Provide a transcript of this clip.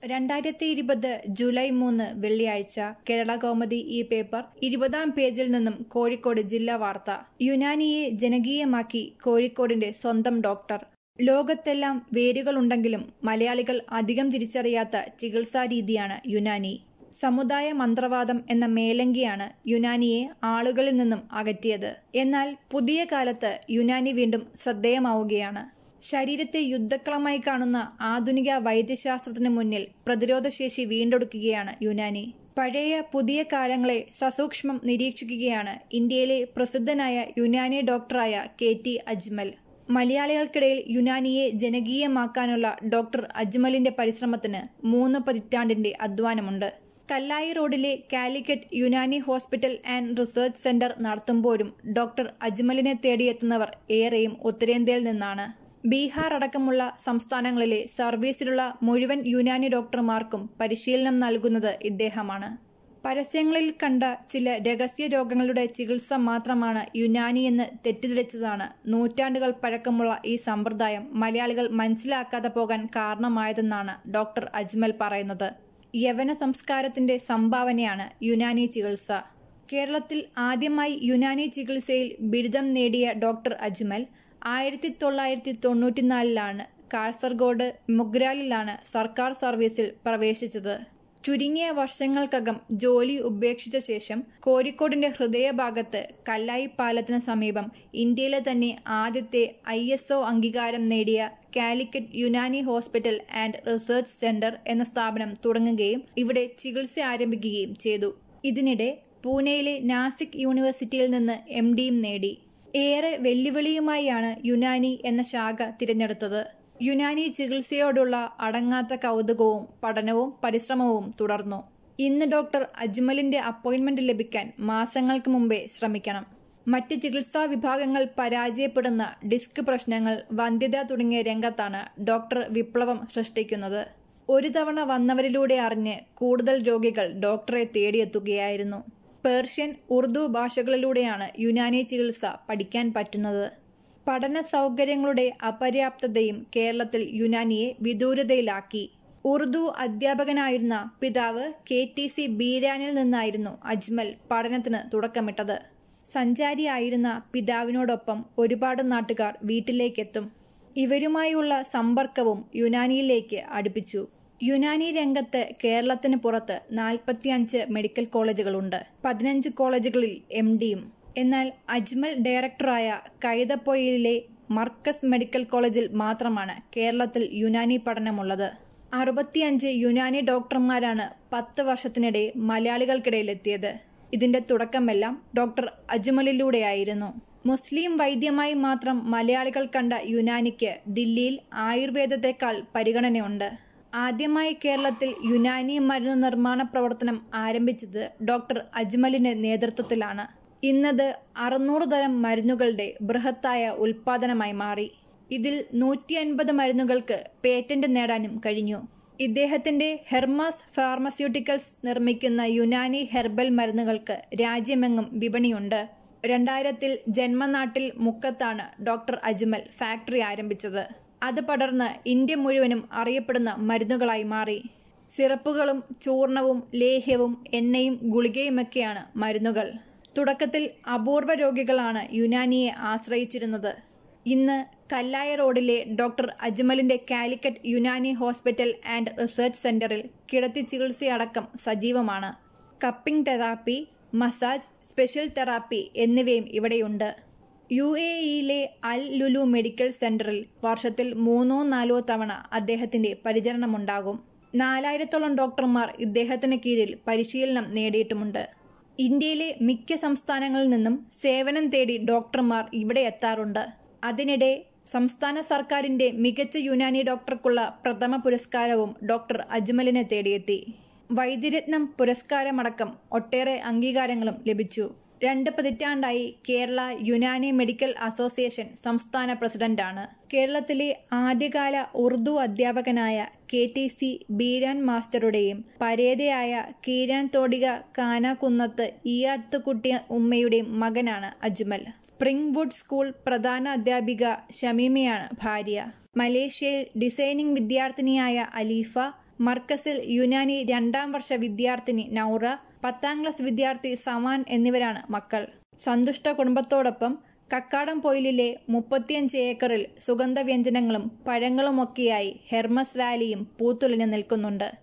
രണ്ടായിരത്തി ഇരുപത് ജൂലൈ മൂന്ന് വെള്ളിയാഴ്ച കേരള കൗമുദി ഈ പേപ്പർ ഇരുപതാം പേജിൽ നിന്നും കോഴിക്കോട് ജില്ലാ വാർത്ത യുനാനിയെ ജനകീയമാക്കി കോഴിക്കോടിന്റെ സ്വന്തം ഡോക്ടർ ലോകത്തെല്ലാം വേരുകളുണ്ടെങ്കിലും മലയാളികൾ അധികം തിരിച്ചറിയാത്ത ചികിത്സാ രീതിയാണ് യുനാനി സമുദായ മന്ത്രവാദം എന്ന മേലങ്കിയാണ് യുനാനിയെ ആളുകളിൽ നിന്നും അകറ്റിയത് എന്നാൽ പുതിയ കാലത്ത് യുനാനി വീണ്ടും ശ്രദ്ധേയമാവുകയാണ് ശരീരത്തെ യുദ്ധക്കളമായി കാണുന്ന ആധുനിക വൈദ്യശാസ്ത്രത്തിന് മുന്നിൽ പ്രതിരോധശേഷി വീണ്ടെടുക്കുകയാണ് യുനാനി പഴയ പുതിയ കാലങ്ങളെ സസൂക്ഷ്മം നിരീക്ഷിക്കുകയാണ് ഇന്ത്യയിലെ പ്രസിദ്ധനായ യുനാനി ഡോക്ടറായ കെ ടി അജ്മൽ മലയാളികൾക്കിടയിൽ യുനാനിയെ ജനകീയമാക്കാനുള്ള ഡോക്ടർ അജ്മലിന്റെ പരിശ്രമത്തിന് മൂന്ന് പതിറ്റാണ്ടിന്റെ അധ്വാനമുണ്ട് കല്ലായി റോഡിലെ Calicut Unani hospital and research centre നടത്തുമ്പോഴും ഡോക്ടർ അജ്മലിനെ തേടിയെത്തുന്നവർ ഏറെയും ഉത്തരേന്ത്യയിൽ നിന്നാണ് ബീഹാർ അടക്കമുള്ള സംസ്ഥാനങ്ങളിലെ സർവീസിലുള്ള മുഴുവൻ യുനാനി ഡോക്ടർമാർക്കും പരിശീലനം നൽകുന്നത് ഇദ്ദേഹമാണ് പരസ്യങ്ങളിൽ കണ്ട ചില രഹസ്യ രോഗങ്ങളുടെ ചികിത്സ മാത്രമാണ് യുനാനി എന്ന് തെറ്റിദ്ധരിച്ചതാണ് നൂറ്റാണ്ടുകൾ പഴക്കമുള്ള ഈ സമ്പ്രദായം മലയാളികൾ മനസ്സിലാക്കാതെ പോകാൻ കാരണമായതെന്നാണ് ഡോക്ടർ അജ്മൽ പറയുന്നത് യവന സംസ്കാരത്തിന്റെ സംഭാവനയാണ് യുനാനി ചികിത്സ കേരളത്തിൽ ആദ്യമായി യുനാനി ചികിത്സയിൽ ബിരുദം നേടിയ ഡോക്ടർ അജ്മൽ ആയിരത്തി തൊള്ളായിരത്തി തൊണ്ണൂറ്റിനാലിലാണ് കാസർഗോഡ് മുഗ്രാലിലാണ് സർക്കാർ സർവീസിൽ പ്രവേശിച്ചത് ചുരുങ്ങിയ വർഷങ്ങൾക്കകം ജോലി ഉപേക്ഷിച്ച ശേഷം കോഴിക്കോടിന്റെ ഹൃദയഭാഗത്ത് കല്ലായി പാലത്തിന് സമീപം ഇന്ത്യയിലെ തന്നെ ആദ്യത്തെ ഐ അംഗീകാരം നേടിയ Calicut Unani hospital and research centre എന്ന സ്ഥാപനം തുടങ്ങുകയും ഇവിടെ ചികിത്സ ആരംഭിക്കുകയും ചെയ്തു ഇതിനിടെ പൂനെയിലെ നാസിക് യൂണിവേഴ്സിറ്റിയിൽ നിന്ന് എം ഡിയും നേടി ഏറെ വെല്ലുവിളിയുമായാണ് യുനാനി എന്ന ശാഖ തിരഞ്ഞെടുത്തത് യുനാനി ചികിത്സയോടുള്ള അടങ്ങാത്ത കൗതുകവും പഠനവും പരിശ്രമവും തുടർന്നു ഇന്ന് ഡോക്ടർ അജ്മലിന്റെ അപ്പോയിന്റ്മെന്റ് ലഭിക്കാൻ മാസങ്ങൾക്ക് മുമ്പേ ശ്രമിക്കണം മറ്റ് ചികിത്സാ വിഭാഗങ്ങൾ പരാജയപ്പെടുന്ന ഡിസ്ക് പ്രശ്നങ്ങൾ വന്ധ്യത തുടങ്ങിയ രംഗത്താണ് ഡോക്ടർ വിപ്ലവം സൃഷ്ടിക്കുന്നത് ഒരു തവണ വന്നവരിലൂടെ അറിഞ്ഞ് കൂടുതൽ രോഗികൾ ഡോക്ടറെ തേടിയെത്തുകയായിരുന്നു പേർഷ്യൻ ഉറുദു ഭാഷകളിലൂടെയാണ് യുനാനി ചികിത്സ പഠിക്കാൻ പറ്റുന്നത് പഠന സൗകര്യങ്ങളുടെ അപര്യാപ്തതയും കേരളത്തിൽ യുനാനിയെ വിദൂരതയിലാക്കി ഉറുദു അധ്യാപകനായിരുന്ന പിതാവ് കെ ടി സി ബീരാനിൽ നിന്നായിരുന്നു അജ്മൽ പഠനത്തിന് തുടക്കമിട്ടത് സഞ്ചാരിയായിരുന്ന പിതാവിനോടൊപ്പം ഒരുപാട് നാട്ടുകാർ വീട്ടിലേക്കെത്തും ഇവരുമായുള്ള സമ്പർക്കവും യുനാനിയിലേക്ക് അടുപ്പിച്ചു യുനാനി രംഗത്ത് കേരളത്തിന് പുറത്ത് നാൽപ്പത്തിയഞ്ച് മെഡിക്കൽ കോളേജുകളുണ്ട് പതിനഞ്ച് കോളേജുകളിൽ എം ഡിയും എന്നാൽ അജ്മൽ ഡയറക്ടറായ കൈതപ്പൊയിലെ മർക്കസ് മെഡിക്കൽ കോളേജിൽ മാത്രമാണ് കേരളത്തിൽ യുനാനി പഠനമുള്ളത് അറുപത്തിയഞ്ച് യുനാനി ഡോക്ടർമാരാണ് പത്ത് വർഷത്തിനിടെ മലയാളികൾക്കിടയിലെത്തിയത് ഇതിന്റെ തുടക്കമെല്ലാം ഡോക്ടർ അജ്മലിലൂടെയായിരുന്നു മുസ്ലിം വൈദ്യമായി മാത്രം മലയാളികൾ കണ്ട യുനാനിക്ക് ദില്ലിയിൽ ആയുർവേദത്തെക്കാൾ പരിഗണനയുണ്ട് ആദ്യമായി കേരളത്തിൽ യുനാനി മരുന്ന് നിർമ്മാണ പ്രവർത്തനം ആരംഭിച്ചത് ഡോക്ടർ അജ്മലിന്റെ നേതൃത്വത്തിലാണ് ഇന്നത് അറുന്നൂറ് തരം മരുന്നുകളുടെ ബൃഹത്തായ ഉൽപാദനമായി മാറി ഇതിൽ നൂറ്റി അൻപത് മരുന്നുകൾക്ക് പേറ്റന്റ് നേടാനും കഴിഞ്ഞു ഇദ്ദേഹത്തിന്റെ ഹെർമാസ് ഫാർമസ്യൂട്ടിക്കൽസ് നിർമ്മിക്കുന്ന യുനാനി ഹെർബൽ മരുന്നുകൾക്ക് രാജ്യമെങ്ങും വിപണിയുണ്ട് രണ്ടായിരത്തിൽ ജന്മനാട്ടിൽ മുക്കത്താണ് ഡോക്ടർ അജ്മൽ ഫാക്ടറി ആരംഭിച്ചത് അത് പടർന്ന് ഇന്ത്യ മുഴുവനും അറിയപ്പെടുന്ന മരുന്നുകളായി മാറി സിറപ്പുകളും ചൂർണവും ലേഹ്യവും എണ്ണയും ഗുളികയുമൊക്കെയാണ് മരുന്നുകൾ തുടക്കത്തിൽ അപൂർവ രോഗികളാണ് യുനാനിയെ ആശ്രയിച്ചിരുന്നത് ഇന്ന് കല്ലായ റോഡിലെ ഡോക്ടർ അജ്മലിന്റെ Calicut Unani hospital and research സെന്ററിൽ കിടത്തി ചികിത്സയടക്കം സജീവമാണ് cupping therapy massage special therapy എന്നിവയും ഇവിടെയുണ്ട് യു എ ഇയിലെ അൽ ലുലു മെഡിക്കൽ സെന്ററിൽ വർഷത്തിൽ മൂന്നോ നാലോ തവണ അദ്ദേഹത്തിന്റെ പരിചരണമുണ്ടാകും നാലായിരത്തോളം ഡോക്ടർമാർ ഇദ്ദേഹത്തിന് കീഴിൽ പരിശീലനം നേടിയിട്ടുമുണ്ട് ഇന്ത്യയിലെ മിക്ക സംസ്ഥാനങ്ങളിൽ നിന്നും സേവനം തേടി ഡോക്ടർമാർ ഇവിടെ എത്താറുണ്ട് അതിനിടെ സംസ്ഥാന സർക്കാരിന്റെ മികച്ച യുനാനി ഡോക്ടർക്കുള്ള പ്രഥമ പുരസ്കാരവും ഡോക്ടർ അജ്മലിനെ തേടിയെത്തി വൈദ്യരത്നം പുരസ്കാരമടക്കം ഒട്ടേറെ അംഗീകാരങ്ങളും ലഭിച്ചു രണ്ട് പതിറ്റാണ്ടായി കേരള യുനാനി മെഡിക്കൽ അസോസിയേഷൻ സംസ്ഥാന പ്രസിഡന്റാണ് കേരളത്തിലെ ആദ്യകാല ഉറുദു അധ്യാപകനായ കെ ടി സി ബീരാൻ മാസ്റ്ററുടെയും പരേതയായ കീരാൻ തോടിക കാനാകുന്നത്ത് ഈയാട്ടുകുട്ടി ഉമ്മയുടെയും മകനാണ് അജ്മൽ സ്പ്രിംഗ് വുഡ് സ്കൂൾ പ്രധാന അധ്യാപിക ഷമീമയാണ് ഭാര്യ മലേഷ്യയിൽ ഡിസൈനിംഗ് വിദ്യാർത്ഥിനിയായ അലീഫ മർക്കസിൽ യുനാനി രണ്ടാം വർഷ വിദ്യാർത്ഥിനി നൌറ പത്താം ക്ലാസ് വിദ്യാർത്ഥി സമാൻ എന്നിവരാണ് മക്കൾ സന്തുഷ്ട കുടുംബത്തോടൊപ്പം കക്കാടം പൊയിലിലെ മുപ്പത്തിയഞ്ച് ഏക്കറിൽ സുഗന്ധവ്യഞ്ജനങ്ങളും പഴങ്ങളുമൊക്കെയായി ഹെർമസ് വാലിയും പൂത്തുലഞ്ഞു നിൽക്കുന്നുണ്ട്